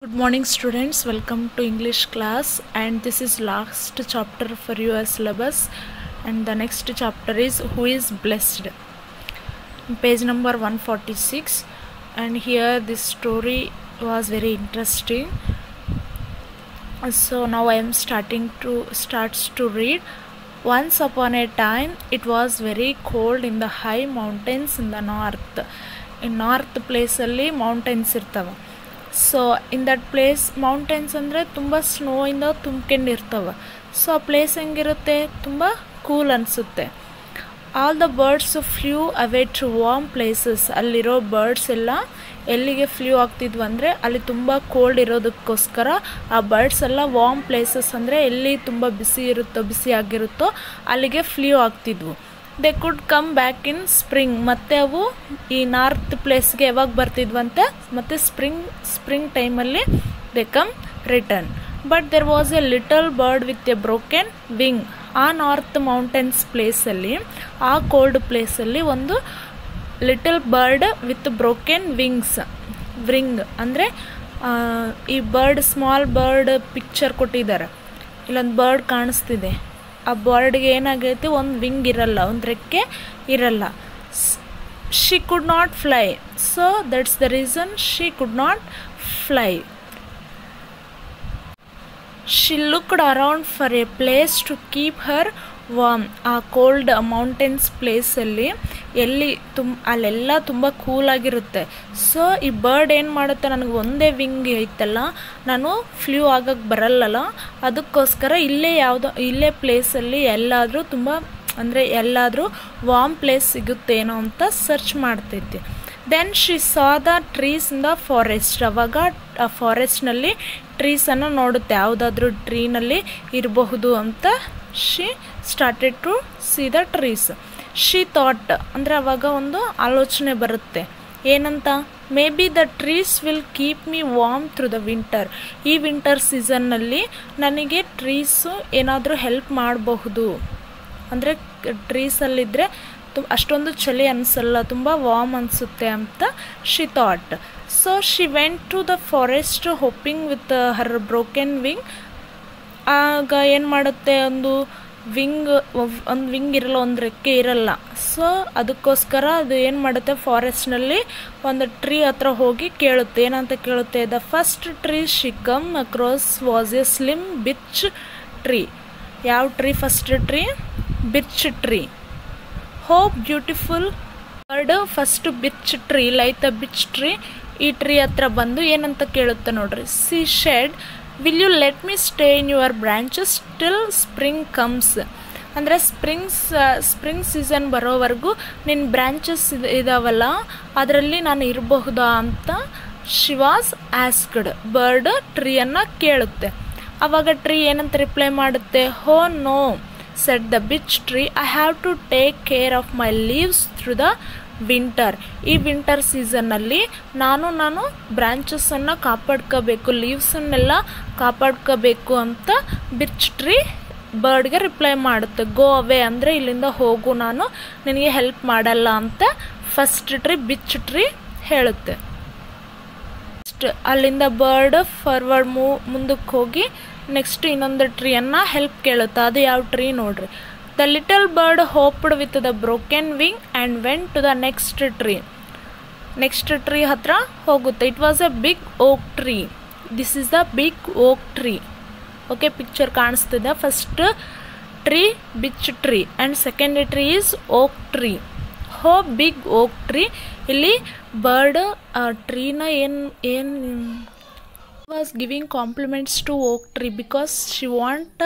Good morning, students. Welcome to English class, and this is last chapter for your syllabus. And the next chapter is Who is Blessed. Page number 146, and here this story was very interesting. So now I am starting to starts to read. Once upon a time, it was very cold in the high mountains in the north. In north place ಅಲ್ಲಿ mountains ಇರ್ತವೆ so in that place mountains ಅಂದರೆ ತುಂಬ ಸ್ನೋಯಿಂದ ತುಂಬ್ಕೊಂಡಿರ್ತವೆ so ಆ place ಹೆಂಗಿರುತ್ತೆ ತುಂಬ cool ಅನಿಸುತ್ತೆ all the birds flew away to warm places ಅಲ್ಲಿರೋ birds ಎಲ್ಲ ಎಲ್ಲಿಗೆ ಫ್ಲೂ ಆಗ್ತಿದ್ವು ಅಂದರೆ ಅಲ್ಲಿ ತುಂಬ ಕೋಲ್ಡ್ ಇರೋದಕ್ಕೋಸ್ಕರ ಆ ಬರ್ಡ್ಸ್ ಎಲ್ಲ ವಾರ್ಮ್ ಪ್ಲೇಸಸ್ ಅಂದರೆ ಎಲ್ಲಿ ತುಂಬ ಬಿಸಿ ಇರುತ್ತೋ ಬಿಸಿ ಆಗಿರುತ್ತೋ ಅಲ್ಲಿಗೆ ಫ್ಲೂ ಆಗ್ತಿದ್ವು they could come back in spring ಮತ್ತು ಅವು ಈ ನಾರ್ತ್ ಪ್ಲೇಸ್ಗೆ ಯಾವಾಗ ಬರ್ತಿದ್ವಂತೆ ಮತ್ತು ಸ್ಪ್ರಿಂಗ್ ಸ್ಪ್ರಿಂಗ್ ಟೈಮಲ್ಲಿ they come return but there was a little bird with a broken wing ಆ ನಾರ್ತ್ ಮೌಂಟೇನ್ಸ್ ಪ್ಲೇಸಲ್ಲಿ ಆ ಕೋಲ್ಡ್ ಪ್ಲೇಸಲ್ಲಿ ಒಂದು little bird with broken wings wing ಅಂದರೆ ಈ ಬರ್ಡ್ ಸ್ಮಾಲ್ ಬರ್ಡ್ ಪಿಕ್ಚರ್ ಕೊಟ್ಟಿದ್ದಾರೆ ಇಲ್ಲೊಂದು ಬರ್ಡ್ ಕಾಣಿಸ್ತಿದೆ ಆ ಬರ್ಡ್ಗೆ ಏನಾಗೈತಿ ಒಂದು ವಿಂಗ್ ಇರಲ್ಲ ಒಂದು ರೆಕ್ಕೆ ಇರಲ್ಲ she could not fly so that's the reason she could not fly she looked around for a place to keep her warm ಆ ಕೋಲ್ಡ್ ಮೌಂಟೇನ್ಸ್ ಪ್ಲೇಸಲ್ಲಿ ಎಲ್ಲಿ ತುಂಬ ಅಲ್ಲೆಲ್ಲ ತುಂಬ ಕೂಲಾಗಿರುತ್ತೆ ಸೊ ಈ ಬರ್ಡ್ ಏನು ಮಾಡುತ್ತೆ ನನಗೆ ಒಂದೇ ವಿಂಗ್ ಐತಲ್ಲ ನಾನು ಫ್ಲೂ ಆಗಕ್ಕೆ ಬರಲ್ಲಲ್ಲ ಅದಕ್ಕೋಸ್ಕರ ಇಲ್ಲೇ ಯಾವುದೋ ಇಲ್ಲೇ ಪ್ಲೇಸಲ್ಲಿ ಎಲ್ಲಾದರೂ ತುಂಬ ಅಂದರೆ ಎಲ್ಲಾದರೂ ವಾಮ್ ಪ್ಲೇಸ್ ಸಿಗುತ್ತೇನೋ ಅಂತ ಸರ್ಚ್ ಮಾಡ್ತೈತಿ then she saw the trees in the forest ಅವಾಗ ಆ ಫಾರೆಸ್ಟ್ನಲ್ಲಿ ಟ್ರೀಸನ್ನು ನೋಡುತ್ತೆ ಯಾವುದಾದ್ರೂ ಟ್ರೀನಲ್ಲಿ ಇರಬಹುದು ಅಂತ she started to see the trees she thought ಅಂದರೆ ಅವಾಗ ಒಂದು ಆಲೋಚನೆ ಬರುತ್ತೆ ಏನಂತ maybe the trees will keep me warm through the winter ಈ ವಿಂಟರ್ ಸೀಸನ್ನಲ್ಲಿ ನನಗೆ ಟ್ರೀಸು ಏನಾದರೂ ಹೆಲ್ಪ್ ಮಾಡಬಹುದು ಅಂದರೆ ಟ್ರೀಸಲ್ಲಿದ್ದರೆ ತು ಅಷ್ಟೊಂದು ಚಳಿ ಅನಿಸಲ್ಲ ತುಂಬ ವಾರ್ಮ್ ಅನಿಸುತ್ತೆ ಅಂತ she thought so she went to the forest hopping with her broken wing ಆಗ ಏನು ಮಾಡುತ್ತೆ ಒಂದು ವಿಂಗ್ ಒಂದು ವಿಂಗ್ ಇರಲ್ಲ ಒಂದು ರೆಕ್ಕೆ ಇರಲ್ಲ ಸೊ ಅದಕ್ಕೋಸ್ಕರ ಅದು ಏನು ಮಾಡುತ್ತೆ ಫಾರೆಸ್ಟ್ನಲ್ಲಿ ಒಂದು ಟ್ರೀ ಹತ್ರ ಹೋಗಿ ಕೇಳುತ್ತೆ ಏನಂತ ಕೇಳುತ್ತೆ the first tree she come across was a slim birch tree ಯಾವ tree first tree birch tree hope beautiful bird first birch tree ಲೈತ್ ಬಿಚ್ ಟ್ರೀ ಈ ಟ್ರೀ ಹತ್ರ ಬಂದು ಏನಂತ ಕೇಳುತ್ತೆ ನೋಡ್ರಿ she said will you let me stay in your branches till spring comes ಅಂದರೆ springs spring season ಬರೋವರೆಗೂ ನಿನ್ನ ಬ್ರ್ಯಾಂಚಸ್ ಇದಾವಲ್ಲ ಅದರಲ್ಲಿ ನಾನು ಇರಬಹುದಾ ಅಂತ ಶಿವಾಸ್ ಆಸ್ಕ್ಡ್ ಬರ್ಡ್ ಟ್ರೀಯನ್ನು ಕೇಳುತ್ತೆ ಆವಾಗ ಟ್ರೀ ಏನಂತ ರಿಪ್ಲೈ ಮಾಡುತ್ತೆ oh no said the birch tree I have to take care of my leaves through the winter ಈ ವಿಂಟರ್ ಸೀಸನ್ನಲ್ಲಿ ನಾನು ನಾನು ಬ್ರ್ಯಾಂಚಸ್ಸನ್ನು ಕಾಪಾಡ್ಕೋಬೇಕು ಲೀವ್ಸನ್ನೆಲ್ಲ ಕಾಪಾಡ್ಕೋಬೇಕು ಅಂತ ಬಿಚ್ ಟ್ರೀ ಬರ್ಡ್ಗೆ ರಿಪ್ಲೈ ಮಾಡುತ್ತೆ ಗೋ ಅವೇ ಅಂದರೆ ಇಲ್ಲಿಂದ ಹೋಗು ನಾನು ನಿನಗೆ ಹೆಲ್ಪ್ ಮಾಡಲ್ಲ ಅಂತ ಫಸ್ಟ್ ಟ್ರೀ ಬಿಚ್ ಟ್ರೀ ಹೇಳುತ್ತೆ ಅಲ್ಲಿಂದ ಬರ್ಡ್ ಫಾರ್ವರ್ಡ್ ಮೂವ್ ಮುಂದಕ್ಕೆ ಹೋಗಿ ನೆಕ್ಸ್ಟ್ ಇನ್ನೊಂದು ಟ್ರೀಯನ್ನು ಹೆಲ್ಪ್ ಕೇಳುತ್ತೆ ಅದು ಯಾವ ಟ್ರೀ ನೋಡ್ರಿ the little bird hopped with the broken wing and went to the next tree next tree ಹತ್ರ ಹೋಗುತ್ತೆ it was a big oak tree this is the big oak tree okay picture ಕಾಣಿಸ್ತಿದೆ first tree birch tree and second tree is oak tree oh big oak tree ಇಲ್ಲಿ bird ಟ್ರೀನ ಏನು ಏನು was giving compliments to oak tree because she want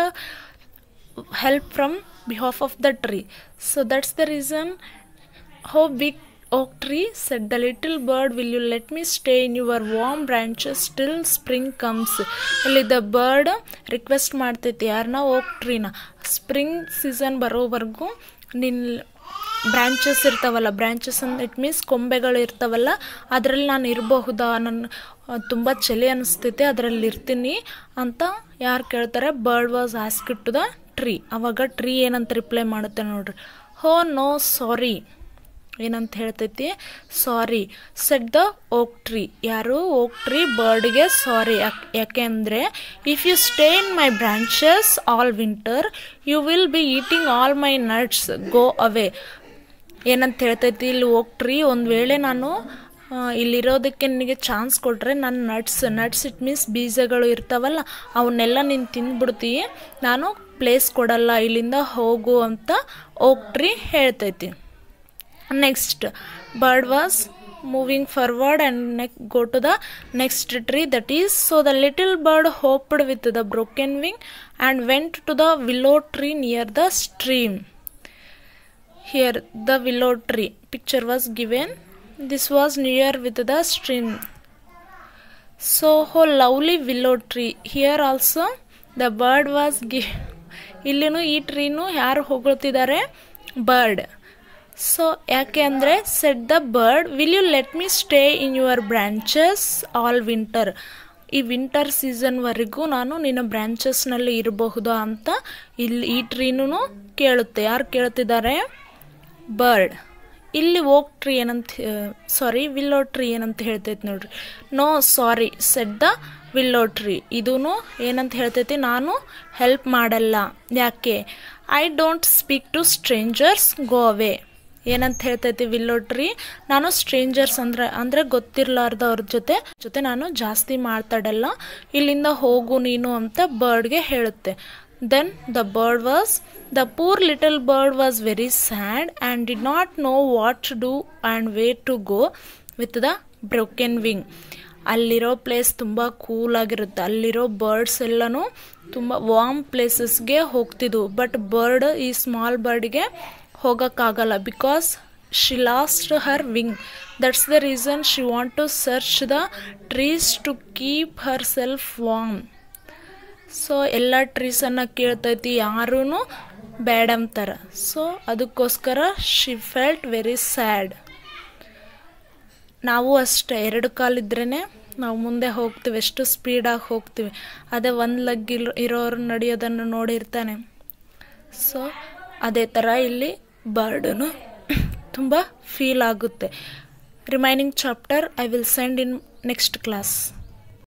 help from behalf of the tree so that's the reason how big oak tree said the little bird will you let me stay in your warm branches till spring comes ಇಲ್ಲಿ the bird request ಮಾಡ್ತೈತಿ ಯಾರನ್ನ oak ಟ್ರೀನ spring season ಬರೋವರೆಗೂ ನಿನ್ನ branches ಇರ್ತಾವಲ್ಲ branches ಅಂದ್ it means ಕೊಂಬೆಗಳು ಇರ್ತಾವಲ್ಲ ಅದರಲ್ಲಿ ನಾನು ಇರಬಹುದಾ ನನ್ನ ತುಂಬ ಚಳಿ ಅನಿಸ್ತೈತೆ ಅದರಲ್ಲಿ ಇರ್ತೀನಿ ಅಂತ ಯಾರು ಕೇಳ್ತಾರೆ bird was ask to the tree ಅವಾಗ ಟ್ರೀ ಏನಂತ ರಿಪ್ಲೈ ಮಾಡುತ್ತೆ ನೋಡ್ರಿ ಹೋ ನೋ ಸಾರಿ ಏನಂತ ಹೇಳ್ತೈತಿ sorry said the oak tree ಯಾರು ಓಕ್ ಟ್ರೀ ಬರ್ಡ್ಗೆ ಸಾರಿ ಯಾಕೆ ಅಂದರೆ if you stay in my branches all winter you will be eating all my nuts go away ಏನಂತ ಹೇಳ್ತೈತಿ ಇಲ್ಲಿ ಓಕ್ ಟ್ರೀ ಒಂದು ವೇಳೆ ನಾನು ಆ, ಇಲ್ಲಿರೋದಕ್ಕೆ ನಿನಗೆ ಚಾನ್ಸ್ ಕೊಟ್ಟರೆ ನನ್ನ ನಟ್ಸ್ ನಟ್ಸ್ ಇಟ್ ಮೀನ್ಸ್ ಬೀಜಗಳು ಇರ್ತಾವಲ್ಲ ಅವನ್ನೆಲ್ಲ ನೀನು ತಿಂದ್ಬಿಡ್ತಿ ನಾನು ಪ್ಲೇಸ್ ಕೊಡಲ್ಲ ಇಲ್ಲಿಂದ ಹೋಗು ಅಂತ ಓಕ್ ಟ್ರೀ ಹೇಳ್ತೈತಿ next bird was moving forward and next go to the next tree that is so the little bird hopped with the broken wing and went to the willow tree near the stream Here the willow tree picture was given. This was near with the stream. So oh lovely willow tree. Here also the bird was gi- ಇಲ್ಲಿನೂ ಈ ಟ್ರೀನು ಯಾರು ಹೊಗಳ್ತಿದ್ದಾರೆ bird so ಯಾಕೆ ಅಂದರೆ said the bird will you let me stay in your branches all winter ಈ winter ಸೀಸನ್ವರೆಗೂ ನಾನು ನಿನ್ನ ಬ್ರಾಂಚಸ್ನಲ್ಲಿ ಇರಬಹುದಾ ಅಂತ ಇಲ್ಲಿ ಈ ಟ್ರೀನೂ ಕೇಳುತ್ತೆ ಯಾರು ಕೇಳ್ತಿದ್ದಾರೆ ಬರ್ಡ್ ಇಲ್ಲಿ ಓಕ್ ಟ್ರೀ ಏನಂತ ಸಾರಿ ವಿಲ್ಲೋ ಟ್ರೀ ಏನಂತ ಹೇಳ್ತೈತಿ ನೋಡ್ರಿ no sorry said the willow tree ಇದೂ ಏನಂತ ಹೇಳ್ತೈತಿ ನಾನು ಹೆಲ್ಪ್ ಮಾಡಲ್ಲ ಯಾಕೆ I don't speak to strangers go away ಏನಂತ ಹೇಳ್ತೈತಿ ವಿಲ್ಲೋ ಟ್ರೀ ನಾನು ಸ್ಟ್ರೇಂಜರ್ಸ್ ಅಂದ್ರೆ ಅಂದರೆ ಗೊತ್ತಿರಲಾರ್ದವ್ರ ಜೊತೆ ಜೊತೆ ನಾನು ಜಾಸ್ತಿ ಮಾತಾಡಲ್ಲ ಇಲ್ಲಿಂದ ಹೋಗು ನೀನು ಅಂತ ಬರ್ಡ್ಗೆ ಹೇಳುತ್ತೆ then the bird was the poor little bird was very sad and did not know what to do and way to go with the broken wing ಅಲ್ಲಿರೋ ಪ್ಲೇಸ್ ತುಂಬ ಕೂಲ್ ಆಗಿರುತ್ತೆ ಅಲ್ಲಿರೋ ಬರ್ಡ್ಸ್ ಎಲ್ಲನೂ ತುಂಬ ವಾರ್ಮ್ ಪ್ಲೇಸಸ್ಗೆ ಹೋಗ್ತಿದ್ವು ಬಟ್ ಬರ್ಡ್ ಈ small ಬರ್ಡ್ಗೆ ಹೋಗೋಕ್ಕಾಗಲ್ಲ because she lost her wing that's the reason she want to search the trees to keep herself warm so ಎಲ್ಲ ಟ್ರೀಸನ್ನು ಕೇಳ್ತೈತಿ ಯಾರೂ ಬ್ಯಾಡ್ ಅಂತಾರ ಸೊ ಅದಕ್ಕೋಸ್ಕರ ಶಿ ಫೆಲ್ಟ್ ವೆರಿ ಸ್ಯಾಡ್ ನಾವು ಅಷ್ಟೇ ಎರಡು ಕಾಲಿದ್ರೇ ನಾವು ಮುಂದೆ ಹೋಗ್ತೀವಿ ಎಷ್ಟು ಸ್ಪೀಡಾಗಿ ಹೋಗ್ತೀವಿ ಅದೇ ಒಂದು ಲಗ್ ಇಲ್ ಇರೋರು ನಡೆಯೋದನ್ನು ನೋಡಿರ್ತಾನೆ ಸೊ ಅದೇ ಥರ ಇಲ್ಲಿ ಬರ್ಡನು ತುಂಬ ಫೀಲ್ ಆಗುತ್ತೆ remaining chapter I will send in next class